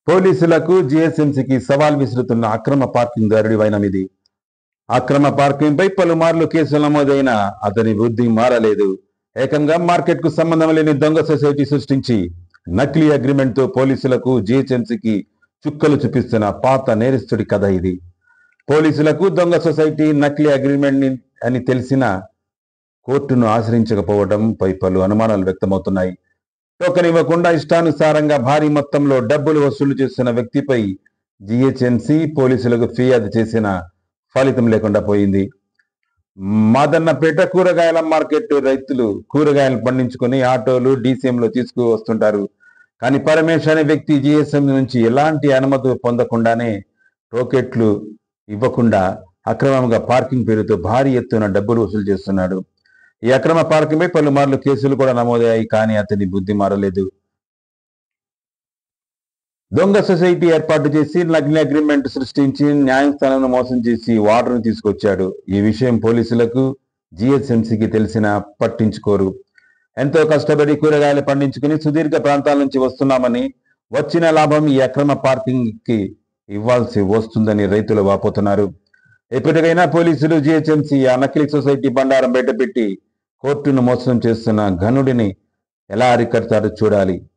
పోలీసులకు జిఎస్ఎంసీకి సవాల్ విసురుతున్న అక్రమ పార్కింగ్ దారుడి వైనమిది అక్రమ పార్కింగ్ పై పలుమార్లు కేసులు నమోదైన అతని బుద్ధి మారలేదు ఏకంగా మార్కెట్ కు సంబంధం లేని దొంగ సొసైటీ సృష్టించి నకిలీ అగ్రిమెంట్ తో పోలీసులకు జిహెచ్ఎంసీకి చుక్కలు చూపిస్తున్న పాత నేరస్తుడి కథ ఇది పోలీసులకు దొంగ సొసైటీ నకిలీ అగ్రిమెంట్ అని తెలిసిన కోర్టును ఆశ్రయించకపోవడం పై పలు అనుమానాలు వ్యక్తమవుతున్నాయి టోకెన్ ఇవ్వకుండా ఇష్టానుసారంగా భారీ మొత్తంలో డబ్బులు వసూలు చేస్తున్న వ్యక్తిపై జిహెచ్ఎంసీ పోలీసులకు ఫిర్యాదు చేసిన ఫలితం లేకుండా పోయింది మాదన్నపేట కూరగాయల మార్కెట్ రైతులు కూరగాయలు పండించుకొని ఆటోలు డీసీఎంలో తీసుకువస్తుంటారు కానీ పరమేశ్ అనే వ్యక్తి జిఎస్ఎం నుంచి ఎలాంటి అనుమతి పొందకుండానే టోకెట్లు ఇవ్వకుండా అక్రమంగా పార్కింగ్ పేరుతో భారీ ఎత్తున డబ్బులు వసూలు చేస్తున్నాడు ఈ అక్రమ పార్కింగ్ పై పలుమార్లు కేసులు కూడా నమోదయ్యాయి కానీ అతని బుద్ధి మారలేదు దొంగ సొసైటీ ఏర్పాటు చేసి నగ్ని అగ్రిమెంట్ సృష్టించి న్యాయస్థానంను మోసం చేసి వార్డును తీసుకొచ్చాడు ఈ విషయం పోలీసులకు జిహెచ్ఎంసీకి తెలిసినా పట్టించుకోరు ఎంతో కష్టపడి కూరగాయలు పండించుకుని సుదీర్ఘ ప్రాంతాల నుంచి వస్తున్నామని వచ్చిన లాభం ఈ అక్రమ పార్కింగ్ కి ఇవ్వాల్సి వస్తుందని రైతులు వాపోతున్నారు ఎప్పటికైనా పోలీసులు జిహెచ్ఎంసీ ఆ నకిలీ సొసైటీ బండారం బయటపెట్టి కోర్టును మోసం చేస్తున్న ఘనుడిని ఎలా అరికడతారో చూడాలి